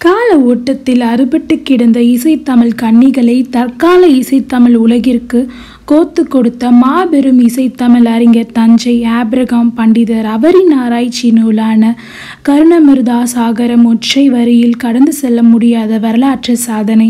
கால ஓட்டத்தில் அறுபட்டு கிடந்த இசைத்தமிழ் கன்னிகளை தற்கால இசைத்தமிழ் உலகிற்கு கோத்து கொடுத்த மாபெரும் இசைத்தமிழ் அறிஞர் தஞ்சை ஆபிரகாம் பண்டிதர் அவரின் ஆராய்ச்சி நூலான கருணமிருதா சாகரம் ஒற்றை வரியில் கடந்து செல்ல முடியாத வரலாற்று சாதனை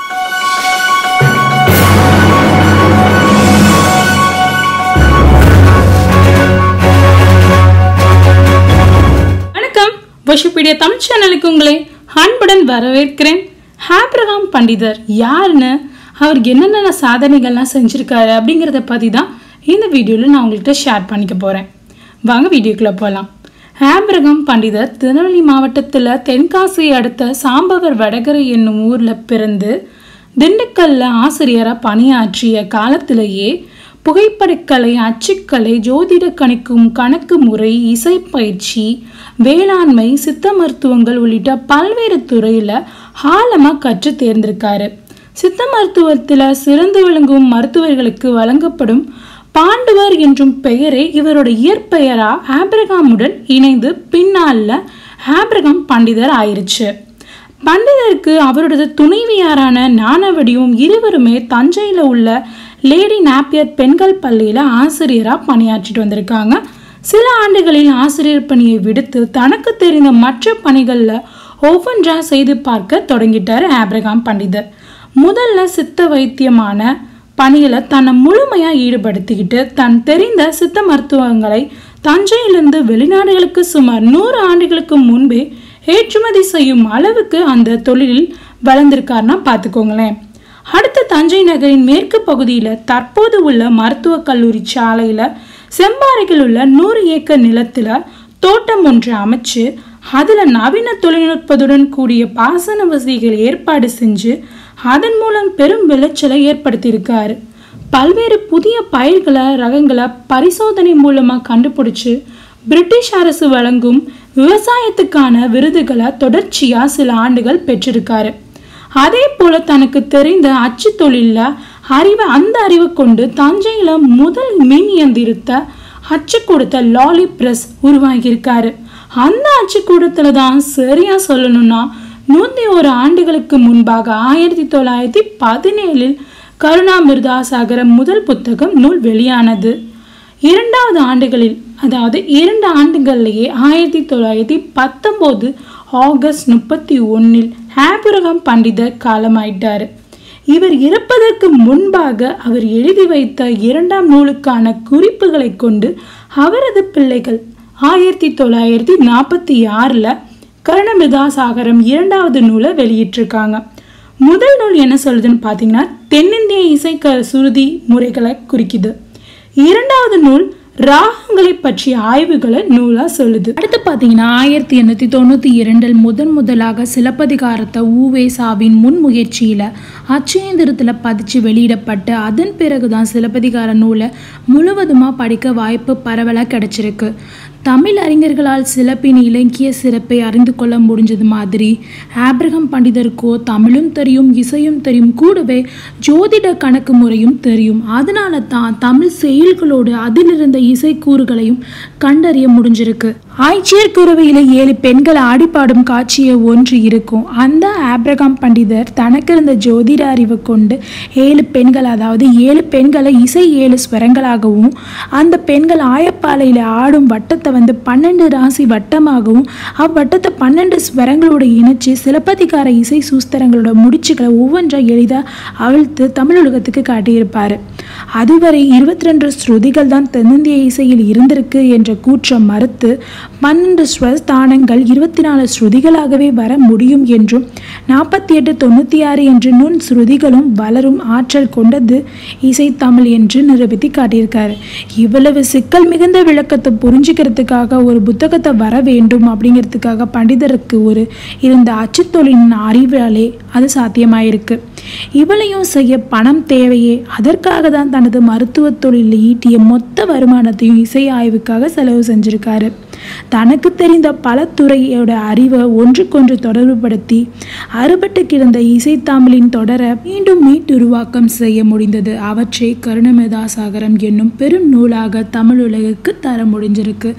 வணக்கம் வஷுபீடிய தமிழ் சேனலுக்கு உங்களை அன்புடன் வரவேற்கிறேன் ஆப்ரகாம் பண்டிதர் யாருன்னு அவர் என்னென்ன சாதனைகள்லாம் செஞ்சுருக்காரு அப்படிங்கிறத பற்றி தான் இந்த வீடியோவில் நான் உங்கள்கிட்ட ஷேர் பண்ணிக்க போகிறேன் வாங்க வீடியோக்குள்ளே போகலாம் ஆப்ரகாம் பண்டிதர் திருநெல்வேலி மாவட்டத்தில் தென்காசி அடுத்த சாம்பவர் வடகரை என்னும் ஊரில் பிறந்து திண்டுக்கல்ல ஆசிரியராக பணியாற்றிய காலத்திலேயே புகைப்படக்கலை அச்சுக்கலை ஜோதிட கணிக்கும் கணக்கு முறை இசைப்பயிற்சி வேளாண்மை சித்த மருத்துவங்கள் உள்ளிட்ட பல்வேறு துறையில் ஆழமாக கற்று தேர்ந்திருக்காரு சித்த மருத்துவத்தில் சிறந்து விளங்கும் மருத்துவர்களுக்கு வழங்கப்படும் பாண்டுவர் என்றும் பெயரே இவரோட இயற்பெயரா ஆபிரகாமுடன் இணைந்து பின்னால ஆபிரகாம் பண்டிதர் ஆயிருச்சு பண்டிதருக்கு அவரது துணைவியாரான ஞானவடியும் இருவருமே தஞ்சையில் உள்ள லேடி நாப்பியர் பெண்கள் பள்ளியில் ஆசிரியராக பணியாற்றிட்டு வந்திருக்காங்க சில ஆண்டுகளில் ஆசிரியர் பணியை விடுத்து தனக்கு தெரிந்த மற்ற பணிகளில் ஒவ்வொன்றா செய்து பார்க்க தொடங்கிட்டார் ஆப்ரகாம் பண்டிதர் முதல்ல சித்த வைத்தியமான பணியில் தன்னை முழுமையாக ஈடுபடுத்திக்கிட்டு தன் தெரிந்த சித்த மருத்துவங்களை தஞ்சையிலிருந்து வெளிநாடுகளுக்கு சுமார் நூறு ஆண்டுகளுக்கு முன்பே ஏற்றுமதி செய்யும் அளவுக்கு அந்த தொழிலில் வளர்ந்திருக்காருன்னா பார்த்துக்கோங்களேன் அடுத்த தஞ்சை நகரின் மேற்கு பகுதியில் தற்போது உள்ள மருத்துவக் கல்லூரி சாலையில் செம்பாறையில் உள்ள நூறு ஏக்கர் நிலத்தில் தோட்டம் ஒன்று அமைச்சு அதில் நவீன தொழில்நுட்பத்துடன் கூடிய பாசன வசதிகள் ஏற்பாடு செஞ்சு அதன் மூலம் பெரும் விளைச்சலை ஏற்படுத்தியிருக்காரு பல்வேறு புதிய பயிர்களை ரகங்களை பரிசோதனை மூலமாக கண்டுபிடிச்சு பிரிட்டிஷ் அரசு வழங்கும் விவசாயத்துக்கான விருதுகளை தொடர்ச்சியாக சில ஆண்டுகள் பெற்றிருக்காரு அதே போல தனக்கு தெரிந்த அச்சு தொழிலில் அறிவை அந்த அறிவை கொண்டு தஞ்சையில் முதல் மின் இயந்திரத்தை அச்சுக்கூடத்தை லாலி பிரஸ் உருவாகியிருக்காரு அந்த அச்சுக்கூடத்தில் தான் சரியா சொல்லணும்னா நூற்றி ஒரு ஆண்டுகளுக்கு முன்பாக ஆயிரத்தி தொள்ளாயிரத்தி பதினேழில் கருணாமிர்தா சாகரம் முதல் புத்தகம் நூல் வெளியானது இரண்டாவது ஆண்டுகளில் அதாவது இரண்டு ஆண்டுகள்லேயே ஆயிரத்தி தொள்ளாயிரத்தி பத்தொம்போது ஆகஸ்ட் முப்பத்தி ஒன்றில் ஆபிரகாம் பண்டிதர் காலமாயிட்டார் இவர் இறப்பதற்கு முன்பாக அவர் எழுதி வைத்த இரண்டாம் நூலுக்கான குறிப்புகளை கொண்டு அவரது பிள்ளைகள் ஆயிரத்தி தொள்ளாயிரத்தி நாற்பத்தி ஆறில் கருணமிதா சாகரம் இரண்டாவது நூலை வெளியிட்டிருக்காங்க முதல் நூல் என்ன சொல்லுதுன்னு பார்த்தீங்கன்னா தென்னிந்திய இசை க சுருதி முறைகளை குறிக்குது இரண்டாவது நூல் ராகங்களை பற்றிய ஆய்வுகளை நூலா சொல்லுது அடுத்து பார்த்தீங்கன்னா ஆயிரத்தி எண்ணூற்றி தொண்ணூற்றி இரண்டில் முதன் முதலாக சிலப்பதிகாரத்தை ஊவேசாவின் முன்முயற்சியில் அச்சயந்திரத்தில் பதிச்சு வெளியிடப்பட்டு அதன் பிறகுதான் சிலப்பதிகார நூலை முழுவதுமாக படிக்க வாய்ப்பு பரவலாக கிடைச்சிருக்கு தமிழ் அறிஞர்களால் சிலப்பின் இலக்கிய சிறப்பை அறிந்து கொள்ள முடிஞ்சது மாதிரி ஆப்ரஹாம் பண்டிதருக்கோ தமிழும் தெரியும் இசையும் தெரியும் கூடவே ஜோதிட கணக்கு முறையும் தெரியும் அதனால தான் தமிழ் செயல்களோடு அதிலிருந்த இசைக்கூறுகளையும் கண்டறிய முடிஞ்சிருக்கு ஆய்ச்சியர் குறவையில் ஏழு பெண்கள் ஆடிப்பாடும் காட்சியை ஒன்று இருக்கும் அந்த ஆப்ரகாம் பண்டிதர் தனக்கு இருந்த ஜோதிட அறிவை கொண்டு ஏழு பெண்கள் அதாவது ஏழு பெண்களை இசை ஏழு ஸ்வரங்களாகவும் அந்த பெண்கள் ஆயப்பாலையில் ஆடும் வட்டத்தை வந்து பன்னெண்டு ராசி வட்டமாகவும் அவ்வட்டத்தை பன்னெண்டு ஸ்வரங்களோட இணைச்சு சிலப்பதிகார இசை சூஸ்திரங்களோட முடிச்சுகளை ஒவ்வொன்றா எளிதாக அவிழ்த்து தமிழுலகத்துக்கு காட்டியிருப்பார் அதுவரை இருபத்தி ரெண்டு ஸ்ருதிகள் தான் தென்னிந்திய இசையில் இருந்திருக்கு என்ற கூற்றம் மறுத்து பன்னெண்டு ஸ்வஸ்தானங்கள் இருபத்தி நாலு ஸ்ருதிகளாகவே வர முடியும் என்றும் நாற்பத்தி எட்டு தொண்ணூற்றி ஆறு என்று நுண் ஸ்ருதிகளும் வளரும் ஆற்றல் கொண்டது இசைத்தமிழ் என்று நிரூபித்து காட்டியிருக்காரு இவ்வளவு சிக்கல் மிகுந்த விளக்கத்தை புரிஞ்சுக்கிறதுக்காக ஒரு புத்தகத்தை வர வேண்டும் அப்படிங்கிறதுக்காக பண்டிதருக்கு ஒரு இருந்த அச்சுத்தொழிலின் அறிவாலே அது சாத்தியமாயிருக்கு இவளையும் செய்ய பணம் தேவையே அதற்காக தான் தனது மருத்துவ தொழிலில் ஈட்டிய மொத்த வருமானத்தையும் இசை ஆய்வுக்காக செலவு செஞ்சிருக்காரு தனக்கு தெரிந்த பல துறையோட அறிவை ஒன்றுக்கொன்று தொடர்புபடுத்தி அறுபட்டு கிடந்த இசைத்தாமிழின் தொடரை மீண்டும் மீட்டுருவாக்கம் செய்ய முடிந்தது அவற்றை கருணமிதா சாகரம் என்னும் பெரும் நூலாக தமிழ் உலகுக்கு தர முடிஞ்சிருக்கு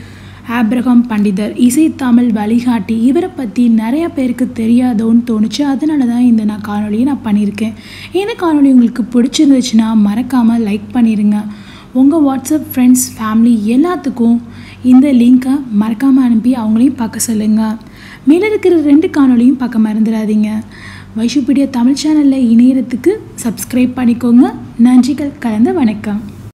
ஆப்ரஹாம் பண்டிதர் இசை தமிழ் வழிகாட்டி இவரை பற்றி நிறைய பேருக்கு தெரியாதோன்னு தோணுச்சு அதனால தான் இந்த நான் காணொலியை நான் பண்ணியிருக்கேன் இந்த காணொலி உங்களுக்கு பிடிச்சிருந்துச்சுன்னா மறக்காமல் லைக் பண்ணிடுங்க உங்கள் வாட்ஸ்அப் ஃப்ரெண்ட்ஸ் ஃபேமிலி எல்லாத்துக்கும் இந்த லிங்க்கை மறக்காமல் அனுப்பி அவங்களையும் பார்க்க சொல்லுங்கள் மேலே இருக்கிற ரெண்டு காணொலியும் பார்க்க மறந்துடாதீங்க வைஷுபீடியா தமிழ் சேனலில் இணையறதுக்கு சப்ஸ்கிரைப் பண்ணிக்கோங்க நன்றிகள் கலந்த வணக்கம்